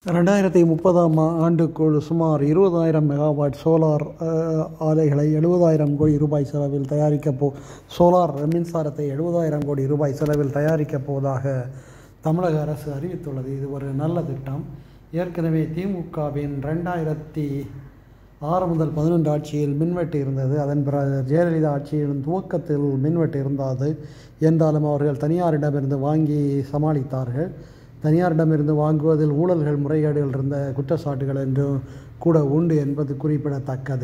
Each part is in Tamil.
ரெண்டாயிரத்தி முப்பதாம் ஆண்டுக்குள் சுமார் இருபதாயிரம் மெகாவாட் சோலார் அஹ், ஆலைகளை எழுபதாயிரம் கோடி ரூபாய் செலவில் தயாரிக்கப் போ சோலார் மின்சாரத்தை எழுபதாயிரம் கோடி ரூபாய் செலவில் தயாரிக்கப் போவதாக தமிழக அரசு அறிவித்துள்ளது இது ஒரு நல்ல திட்டம் ஏற்கனவே திமுகவின் ரெண்டாயிரத்தி ஆறு முதல் பதினொன்று ஆட்சியில் மின்வெட்டு இருந்தது அதன் பிறகு ஜெயலலிதா ஆட்சியின் துவக்கத்தில் மின்வெட்டு இருந்தது என்றாலும் அவர்கள் தனியாரிடமிருந்து வாங்கி சமாளித்தார்கள் தனியாரிடமிருந்து வாங்குவதில் ஊழல்கள் முறைகேடுகள் இருந்த குற்றச்சாட்டுகள் என்றும் கூட உண்டு என்பது குறிப்பிடத்தக்கது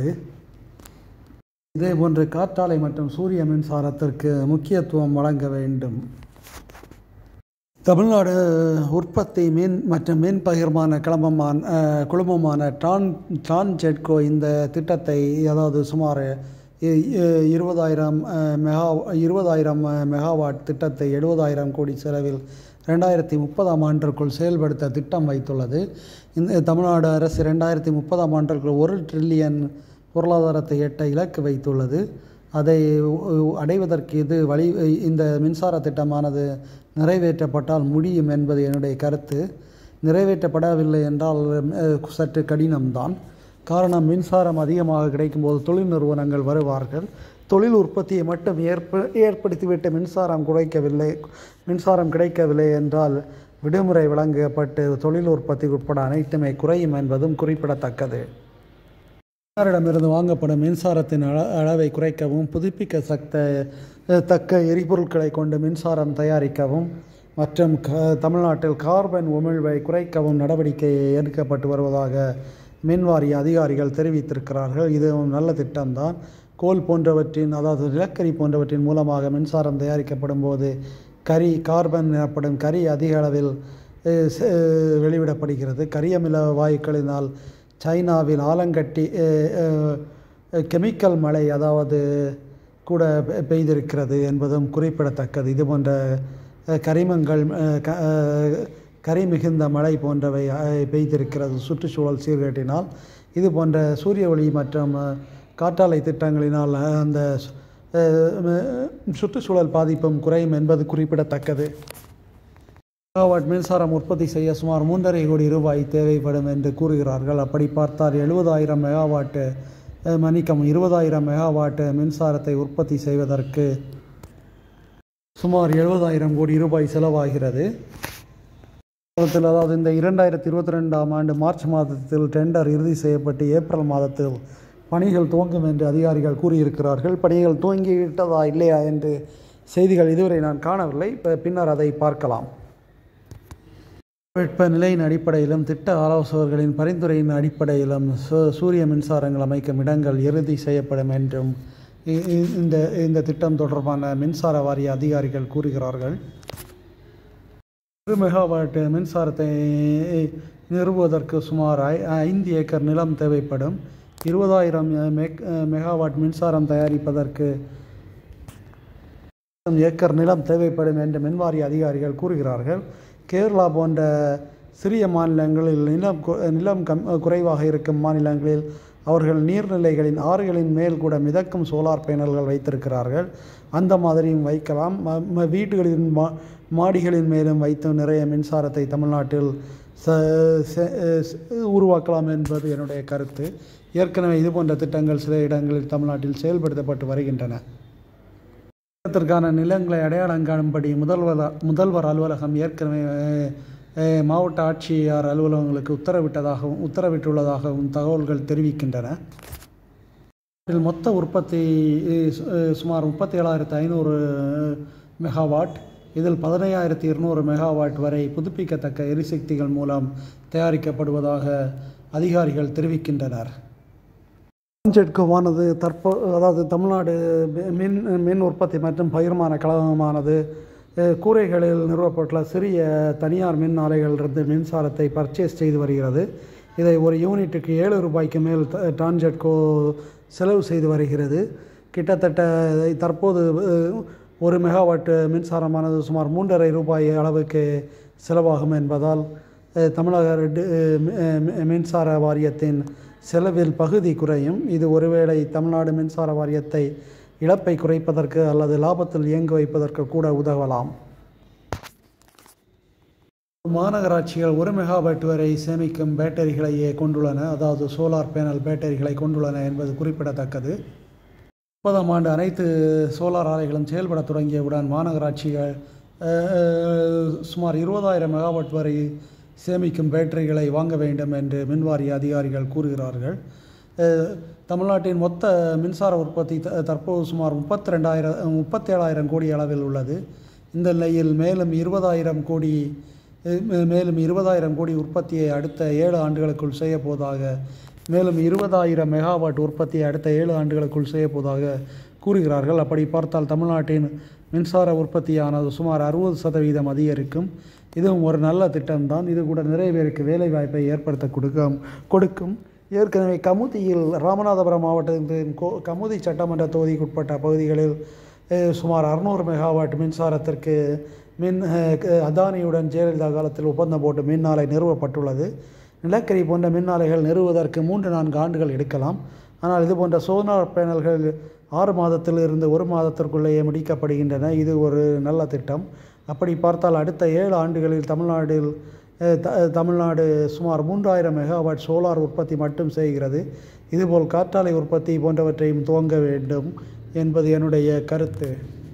இதேபோன்று காற்றாலை மற்றும் சூரிய மின்சாரத்திற்கு முக்கியத்துவம் வழங்க வேண்டும் தமிழ்நாடு உற்பத்தி மீன் மற்றும் மீன் பகிர்மான கிளம்பமான அஹ், குழுமமான டான் டான் ஜெட்கோ இந்த திட்டத்தை அதாவது சுமார் இ- இ- இருபதாயிரம் அஹ், மெகா இருபதாயிரம் அஹ், மெகாவாட் திட்டத்தை எழுபதாயிரம் கோடி செலவில் ரெண்டாயிரத்தி முப்பதாம் ஆண்டிற்குள் செயல்படுத்த திட்டம் வைத்துள்ளது இந்த தமிழ்நாடு அரசு ரெண்டாயிரத்தி முப்பதாம் ஆண்டிற்குள் ஒரு ட்ரில்லியன் பொருளாதாரத்தை எட்ட இலக்கு வைத்துள்ளது அதை உ- அடைவதற்கு இது வழி இந்த மின்சார திட்டமானது நிறைவேற்றப்பட்டால் முடியும் என்பது என்னுடைய கருத்து நிறைவேற்றப்படவில்லை என்றால் அஹ், சற்று கடினம்தான் காரணம் மின்சாரம் அதிகமாக கிடைக்கும்போது தொழில் நிறுவனங்கள் வருவார்கள் தொழில் உற்பத்தியை மட்டும் ஏற்ப ஏற்படுத்திவிட்டு மின்சாரம் குறைக்கவில்லை மின்சாரம் கிடைக்கவில்லை என்றால் விடுமுறை வழங்கப்பட்டு தொழில் உற்பத்தி உட்பட அனைத்துமே குறையும் என்பதும் குறிப்பிடத்தக்கது தனியாரிடமிருந்து வாங்கப்படும் மின்சாரத்தின் அள அளவை குறைக்கவும் புதுப்பிக்க சக்த தக்க எரிபொருட்களை கொண்டு மின்சாரம் தயாரிக்கவும் மற்றும் க தமிழ்நாட்டில் கார்பன் உமிழ்வை குறைக்கவும் நடவடிக்கை எடுக்கப்பட்டு வருவதாக மின்வாரிய அதிகாரிகள் தெரிவித்திருக்கிறார்கள் இது ஒரு நல்ல திட்டம்தான் கோல் போன்றவற்றின் அதாவது நிலக்கரி போன்றவற்றின் மூலமாக மின்சாரம் தயாரிக்கப்படும் போது கரி கார்பன் எனப்படும் கரி அதிக அளவில் அஹ், செ- வெளிவிடப்படுகிறது கரியமில வாயுக்களினால் சைனாவில் ஆலங்கட்டி அஹ், அஹ், கெமிக்கல் மழை அதாவது கூட பெ- பெய்திருக்கிறது என்பதும் குறிப்பிடத்தக்கது இது போன்ற அஹ், கரிமங்கள் அஹ், க- அஹ், கரி மிகுந்த மழை போன்றவை அஹ், பெய்திருக்கிறது சுற்றுச்சூழல் சீர்கேட்டினால் இது போன்ற சூரிய ஒளி மற்றும் அஹ், காற்றாலை திட்டங்களினால் அஹ், அந்த சு- அஹ், ம- சுற்றுச்சூழல் பாதிப்பும் குறையும் என்பது குறிப்பிடத்தக்கது மெகாவாட் மின்சாரம் உற்பத்தி செய்ய சுமார் மூன்றரை கோடி ரூபாய் தேவைப்படும் என்று கூறுகிறார்கள் அப்படி பார்த்தால் எழுபதாயிரம் மெகாவாட்டு அஹ், மன்னிக்கவும் இருபதாயிரம் மெகாவாட் மின்சாரத்தை உற்பத்தி செய்வதற்கு சுமார் எழுபதாயிரம் கோடி ரூபாய் செலவாகிறது மாதத்தில் அதாவது இந்த இரண்டாயிரத்தி இருபத்தி ரெண்டாம் ஆண்டு மார்ச் மாதத்தில் டெண்டர் இறுதி செய்யப்பட்டு ஏப்ரல் மாதத்தில் பணிகள் துவங்கும் என்று அதிகாரிகள் கூறியிருக்கிறார்கள் பணிகள் துவங்கிவிட்டதா இல்லையா என்று செய்திகள் இதுவரை நான் காணவில்லை ப- பின்னர் அதை பார்க்கலாம் வெப்பநிலையின் அடிப்படையிலும் திட்ட ஆலோசகர்களின் பரிந்துரையின் அடிப்படையிலும் சு- சூரிய மின்சாரங்கள் அமைக்கும் இடங்கள் இறுதி செய்யப்படும் என்றும் இ- இ- இந்த இந்த திட்டம் தொடர்பான மின்சார வாரிய அதிகாரிகள் கூறுகிறார்கள் ஒரு மெகாவாட் மின்சாரத்தை நிறுவுவதற்கு சுமார் ஐ- ஐந்து ஏக்கர் நிலம் தேவைப்படும் இருபதாயிரம் மெக் மெகாவாட் மின்சாரம் தயாரிப்பதற்கு ஏக்கர் நிலம் தேவைப்படும் என்று மின்வாரிய அதிகாரிகள் கூறுகிறார்கள் கேரளா போன்ற சிறிய மாநிலங்களில் நிலம் கு- நிலம் கம் குறைவாக இருக்கும் மாநிலங்களில் அவர்கள் நீர்நிலைகளின் ஆறுகளின் மேல் கூட மிதக்கும் சோலார் பேனல்கள் வைத்திருக்கிறார்கள் அந்த மாதிரியும் வைக்கலாம் ம- ம- வீடுகளின் மா மாடிகளின் மேலும் வைத்து நிறைய மின்சாரத்தை தமிழ்நாட்டில் ச செ- செ- உருவாக்கலாம் என்பது என்னுடைய கருத்து ஏற்கனவே இது போன்ற திட்டங்கள் சில இடங்களில் தமிழ்நாட்டில் செயல்படுத்தப்பட்டு வருகின்றன திட்டத்திற்கான நிலங்களை அடையாளம் காணும்படி முதல்வர் முதல்வர் அலுவலகம் ஏற்கனவே அஹ், அஹ், மாவட்ட ஆட்சியார் அலுவலகங்களுக்கு உத்தரவிட்டதாகவும் உத்தரவிட்டுள்ளதாகவும் தகவல்கள் தெரிவிக்கின்றன இதில் மொத்த உற்பத்தி அஹ், சு- அஹ், சுமார் முப்பத்தி ஏழாயிரத்து ஐநூறு மெகாவாட் இதில் பதினையாயிரத்தி இருநூறு மெகாவாட் வரை புதுப்பிக்கத்தக்க எரிசக்திகள் மூலம் தயாரிக்கப்படுவதாக அதிகாரிகள் தெரிவிக்கின்றனர் ஜெட்கோவானது தற்போ அதாவது தமிழ்நாடு மின் மின் உற்பத்தி மற்றும் பகிர்மான கழகமானது அஹ், கூரைகளில் நிறுவப்பட்டுள்ள சிறிய தனியார் மின் ஆலைகளிலிருந்து மின்சாரத்தை பர்ச்சேஸ் செய்து வருகிறது இதை ஒரு யூனிட்டுக்கு ஏழு ரூபாய்க்கு மேல் த- டான்ஜெட்கோ செலவு செய்து வருகிறது கிட்டத்தட்ட இதை தற்போது அஹ், ஒரு மெகாவாட் மின்சாரமானது சுமார் மூன்றரை ரூபாய் அளவுக்கு செலவாகும் என்பதால் அஹ், தமிழக ரெட்டு- அஹ், மி- அஹ், மி- மின்சார வாரியத்தின் செலவில் பகுதி குறையும் இது ஒருவேளை தமிழ்நாடு மின்சார வாரியத்தை இழப்பை குறைப்பதற்கு அல்லது லாபத்தில் இயங்க வைப்பதற்கு கூட உதவலாம் மாநகராட்சிகள் ஒரு மெகாவாட் வரை சேமிக்கும் பேட்டரிகளையே கொண்டுள்ளன அதாவது சோலார் பேனல் பேட்டரிகளை கொண்டுள்ளன என்பது குறிப்பிடத்தக்கது முப்பதாம் ஆண்டு அனைத்து சோலார் ஆலைகளும் செயல்பட தொடங்கியவுடன் மாநகராட்சிகள் அஹ், சுமார் இருபதாயிரம் மெகாவாட் வரை சேமிக்கும் பேட்டரிகளை வாங்க வேண்டும் என்று மின்வாரிய அதிகாரிகள் கூறுகிறார்கள் அஹ், தமிழ்நாட்டின் மொத்த மின்சார உற்பத்தி த- தற்போது சுமார் முப்பத்தி ரெண்டாயிரம் முப்பத்தேழாயிரம் கோடி அளவில் உள்ளது இந்த நிலையில் மேலும் இருபதாயிரம் கோடி அஹ், மே- மேலும் இருபதாயிரம் கோடி உற்பத்தியை அடுத்த ஏழு ஆண்டுகளுக்குள் செய்ய போவதாக மேலும் இருபதாயிரம் மெகாவாட் உற்பத்தியை அடுத்த ஏழு ஆண்டுகளுக்குள் செய்ய போவதாக கூறுகிறார்கள் அப்படி பார்த்தால் தமிழ்நாட்டின் மின்சார உற்பத்தியானது சுமார் அறுபது சதவீதம் அதிகரிக்கும் இதுவும் ஒரு நல்ல திட்டம்தான் இது கூட நிறைய பேருக்கு வேலைவாய்ப்பை ஏற்படுத்த கொடுக்கும் கொடுக்கும் ஏற்கனவே கமுதியில் ராமநாதபுரம் மாவட்டத்தின் கோ கமுதி சட்டமன்ற தொகுதிக்குட்பட்ட பகுதிகளில் அஹ், சுமார் அறுநூறு மெகாவாட் மின்சாரத்திற்கு மின் அஹ், க- அதானியுடன் ஜெயலலிதா காலத்தில் ஒப்பந்தம் போட்டு மின் ஆலை நிறுவப்பட்டுள்ளது நிலக்கரி போன்ற மின் ஆலைகள் நிறுவுவதற்கு மூன்று நான்கு ஆண்டுகள் எடுக்கலாம் ஆனால் இது போன்ற சோலார் பேனல்கள் ஆறு மாதத்தில் இருந்து ஒரு மாதத்திற்குள்ளேயே முடிக்கப்படுகின்றன இது ஒரு நல்ல திட்டம் அப்படி பார்த்தால் அடுத்த ஏழு ஆண்டுகளில் தமிழ்நாட்டில் அஹ், த- தமிழ்நாடு சுமார் மூன்றாயிரம் மெகாவாட் சோலார் உற்பத்தி மட்டும் செய்கிறது இதுபோல் காற்றாலை உற்பத்தி போன்றவற்றையும் துவங்க வேண்டும் என்பது என்னுடைய கருத்து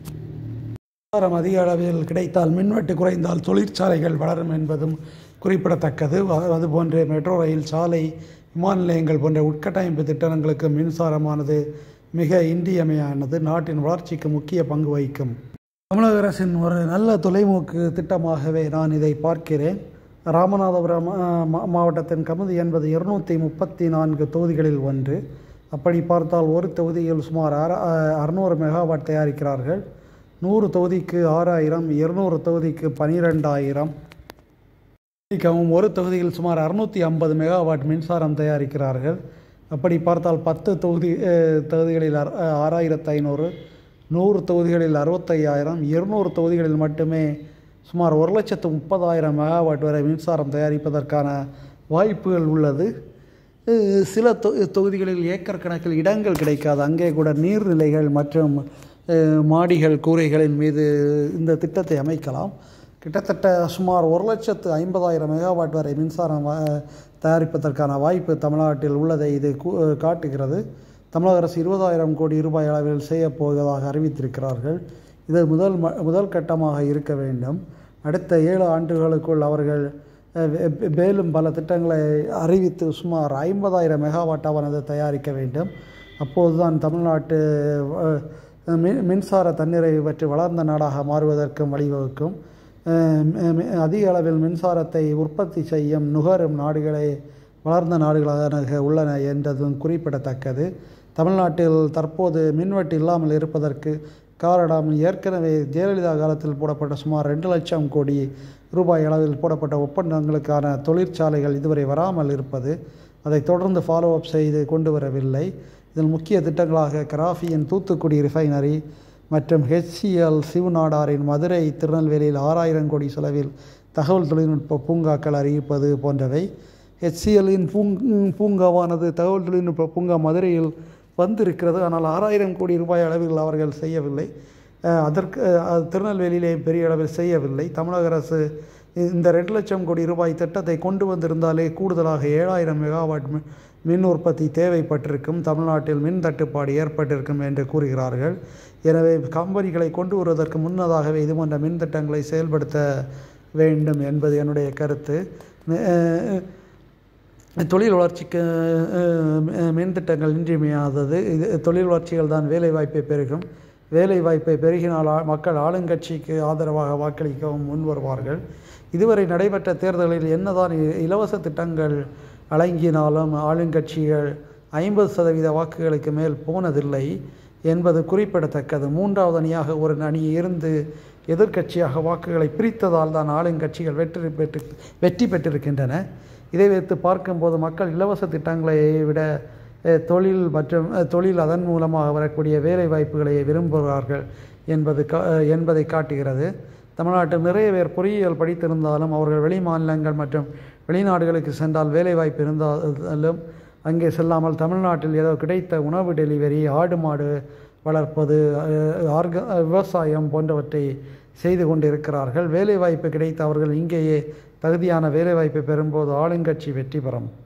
மின்சாரம் அதிக அளவில் கிடைத்தால் மின்வெட்டு குறைந்தால் தொழிற்சாலைகள் வளரும் என்பதும் குறிப்பிடத்தக்கது அ- அதுபோன்று மெட்ரோ ரயில் சாலை விமான நிலையங்கள் போன்ற உட்கட்டமைப்பு திட்டங்களுக்கு மின்சாரமானது மிக இன்றியமையானது நாட்டின் வளர்ச்சிக்கு முக்கிய பங்கு வகிக்கும் தமிழக அரசின் ஒரு நல்ல தொலைநோக்கு திட்டமாகவே நான் இதை பார்க்கிறேன் ராமநாதபுரம் அ, மா- மாவட்டத்தின் கமுதி என்பது இருநூற்றி முப்பத்தி நான்கு தொகுதிகளில் ஒன்று அப்படி பார்த்தால் ஒரு தொகுதியில் சுமார் அற அறுநூறு மெகாவாட் தயாரிக்கிறார்கள் நூறு தொகுதிக்கு ஆறாயிரம் இருநூறு தொகுதிக்கு பனிரெண்டாயிரம் மன்னிக்கவும் ஒரு தொகுதியில் சுமார் அறுநூற்றி ஐம்பது மெகாவாட் மின்சாரம் தயாரிக்கிறார்கள் அப்படி பார்த்தால் பத்து தொகுதி அஹ், தொகுதிகளில் அற- அஹ், ஆறாயிரத்து ஐநூறு நூறு தொகுதிகளில் அறுபத்தையாயிரம் இருநூறு தொகுதிகளில் மட்டுமே சுமார் ஒரு லட்சத்து முப்பதாயிரம் மெகாவாட் வரை மின்சாரம் தயாரிப்பதற்கான வாய்ப்புகள் உள்ளது அஹ், சில தொ தொகுதிகளில் ஏக்கர் கணக்கில் இடங்கள் கிடைக்காது அங்கே கூட நீர்நிலைகள் மற்றும் அஹ், மாடிகள் கூரைகளின் மீது இந்த திட்டத்தை அமைக்கலாம் கிட்டத்தட்ட சுமார் ஒரு லட்சத்து ஐம்பதாயிரம் மெகாவாட் வரை மின்சாரம் வ- தயாரிப்பதற்கான வாய்ப்பு தமிழ்நாட்டில் உள்ளதை இது கூ- காட்டுகிறது தமிழக அரசு இருபதாயிரம் கோடி ரூபாய் அளவில் செய்யப் போவதாக அறிவித்திருக்கிறார்கள் இது முதல் ம முதல் கட்டமாக இருக்க வேண்டும் அடுத்த ஏழு ஆண்டுகளுக்குள் அவர்கள் அஹ், வே- வே- மேலும் பல திட்டங்களை அறிவித்து சுமார் ஐம்பதாயிரம் மெகாவாட்டாவானது தயாரிக்க வேண்டும் அப்போதுதான் தமிழ்நாட்டு அஹ், மின் மின்சார தன்னிறைவு பற்றி வளர்ந்த நாடாக மாறுவதற்கும் வழிவகுக்கும் அஹ் மி- மி- அதிக அளவில் மின்சாரத்தை உற்பத்தி செய்யும் நுகரும் நாடுகளே வளர்ந்த நாடுகளாக உள்ளன என்றதும் குறிப்பிடத்தக்கது தமிழ்நாட்டில் தற்போது மின்வெட்டு இல்லாமல் இருப்பதற்கு காரணம் ஏற்கனவே ஜெயலலிதா காலத்தில் போடப்பட்ட சுமார் ரெண்டு லட்சம் கோடி ரூபாய் அளவில் போடப்பட்ட ஒப்பந்தங்களுக்கான தொழிற்சாலைகள் இதுவரை வராமல் இருப்பது அதை தொடர்ந்து ஃபாலோ அப் செய்து கொண்டு வரவில்லை இதில் முக்கிய திட்டங்களாக கிராஃபியின் தூத்துக்குடி ரிஃபைனரி மற்றும் ஹெச்சிஎல் சிவநாடாரின் மதுரை திருநெல்வேலியில் ஆறாயிரம் கோடி செலவில் தகவல் தொழில்நுட்ப பூங்காக்கள் அறிவிப்பது போன்றவை ஹெச்சிஎல்லின் பூங் பூங்காவானது தகவல் தொழில்நுட்ப பூங்கா மதுரையில் வந்திருக்கிறது ஆனால் ஆறாயிரம் கோடி ரூபாய் அளவில் அவர்கள் செய்யவில்லை அஹ் அதற்கு அஹ் திருநெல்வேலியிலே பெரிய அளவில் செய்யவில்லை தமிழக அரசு இந்த ரெண்டு லட்சம் கோடி ரூபாய் திட்டத்தை கொண்டு வந்திருந்தாலே கூடுதலாக ஏழாயிரம் மெகாவாட் மி- மின் உற்பத்தி தேவைப்பட்டிருக்கும் தமிழ்நாட்டில் மின் தட்டுப்பாடு ஏற்பட்டிருக்கும் என்று கூறுகிறார்கள் எனவே கம்பெனிகளை கொண்டு வருவதற்கு முன்னதாகவே இது போன்ற மின் திட்டங்களை செயல்படுத்த வேண்டும் என்பது என்னுடைய கருத்து அஹ் தொழில் வளர்ச்சிக்கு அஹ், மின் திட்டங்கள் இன்றியமையாதது இது தொழில் வளர்ச்சிகள் தான் வேலைவாய்ப்பை பெருகும் வேலைவாய்ப்பை பெருகினால் ஆ- மக்கள் ஆளுங்கட்சிக்கு ஆதரவாக வாக்களிக்கவும் முன் வருவார்கள் இதுவரை நடைபெற்ற தேர்தலில் என்னதான் இ- இலவச திட்டங்கள் வழங்கினாலும் ஆளுங்கட்சிகள் ஐம்பது சதவீத வாக்குகளுக்கு மேல் போனதில்லை என்பது குறிப்பிடத்தக்கது மூன்றாவது அணியாக ஒரு அணி இருந்து எதிர்க்கட்சியாக வாக்குகளை பிரித்ததால் தான் ஆளுங்கட்சிகள் வெற்றி பெற்று வெற்றி பெற்றிருக்கின்றன இதை வைத்து பார்க்கும்போது மக்கள் இலவச திட்டங்களை விட அஹ், தொழில் மற்றும் அஹ், தொழில் அதன் மூலமாக வரக்கூடிய வேலை வாய்ப்புகளை விரும்புகிறார்கள் என்பது கா அஹ், என்பதை காட்டுகிறது தமிழ்நாட்டில் நிறைய பேர் பொறியியல் படித்திருந்தாலும் அவர்கள் வெளி மாநிலங்கள் மற்றும் வெளிநாடுகளுக்கு சென்றால் வேலைவாய்ப்பு இருந்தாலும் அங்கே செல்லாமல் தமிழ்நாட்டில் ஏதோ கிடைத்த உணவு டெலிவரி ஆடு மாடு வளர்ப்பது அஹ், ஆர்க விவசாயம் போன்றவற்றை செய்து கொண்டிருக்கிறார்கள் வேலைவாய்ப்பு கிடைத்த அவர்கள் இங்கேயே தகுதியான வேலைவாய்ப்பை பெறும்போது ஆளுங்கட்சி வெற்றி பெறும்